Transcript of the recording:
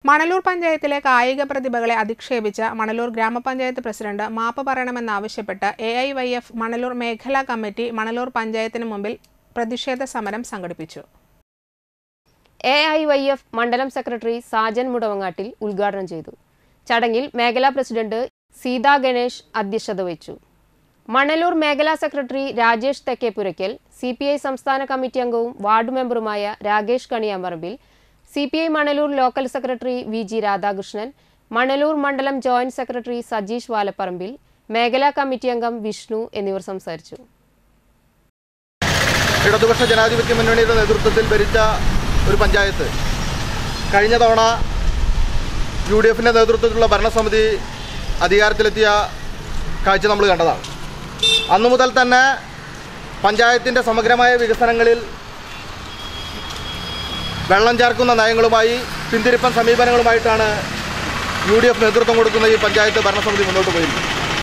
മണലൂർ പഞ്ചായത്തിലെ കായിക പ്രതിഭകളെ അധിക്ഷേപിച്ച മണലൂർ ഗ്രാമപഞ്ചായത്ത് പ്രസിഡന്റ് മാപ്പ് പറയണമെന്നാവശ്യപ്പെട്ട് A I Y F Manalur മേഖലാ കമ്മിറ്റി മണലൂർ പഞ്ചായത്തിന് മുമ്പിൽ പ്രതിഷേധ സമരം സംഘടിപ്പിച്ചു എ ഐ വൈ എഫ് മണ്ഡലം സെക്രട്ടറി സാജൻ മുടവങ്ങാട്ടിൽ ഉദ്ഘാടനം ചെയ്തു ചടങ്ങിൽ മേഖലാ പ്രസിഡന്റ് സീതാ ഗണേഷ് അധ്യക്ഷത വഹിച്ചു മണലൂർ മേഖലാ secretary Rajesh Thekkepurakkal C P I സംസ്ഥാന കമ്മിറ്റി അംഗവും വാർഡ് മെമ്പറുമായ Rakesh Kaniyamparambil C P I Manalur local secretary V G Radhakrishnan Manalur മണ്ഡലം ജോയിന്റ് സെക്രട്ടറി സജീഷ് വാലപ്പറമ്പിൽ മേഖലാ കമ്മിറ്റി അംഗം വിഷ്ണു എന്നിവർ സംസാരിച്ചു ഇടതുപക്ഷ ജനാധിപത്യ മുന്നണിയുടെ നേതൃത്വത്തിൽ ഭരിച്ച ഒരു പഞ്ചായത്ത് കഴിഞ്ഞ തവണ യു ഡി എഫിൻ്റെ നേതൃത്വത്തിലുള്ള ഭരണസമിതി അധികാരത്തിലെത്തിയ കാഴ്ച നമ്മൾ കണ്ടതാണ് അന്നു മുതൽ തന്നെ പഞ്ചായത്തിൻ്റെ സമഗ്രമായ വികസനങ്ങളിൽ വെള്ളം ചേർക്കുന്ന നയങ്ങളുമായി പിന്തിരിപ്പൻ സമീപനങ്ങളുമായിട്ടാണ് യു ഡി എഫ് നേതൃത്വം കൊടുക്കുന്ന ഈ പഞ്ചായത്ത് ഭരണസമിതി മുന്നോട്ട് പോയിരിക്കുന്നത്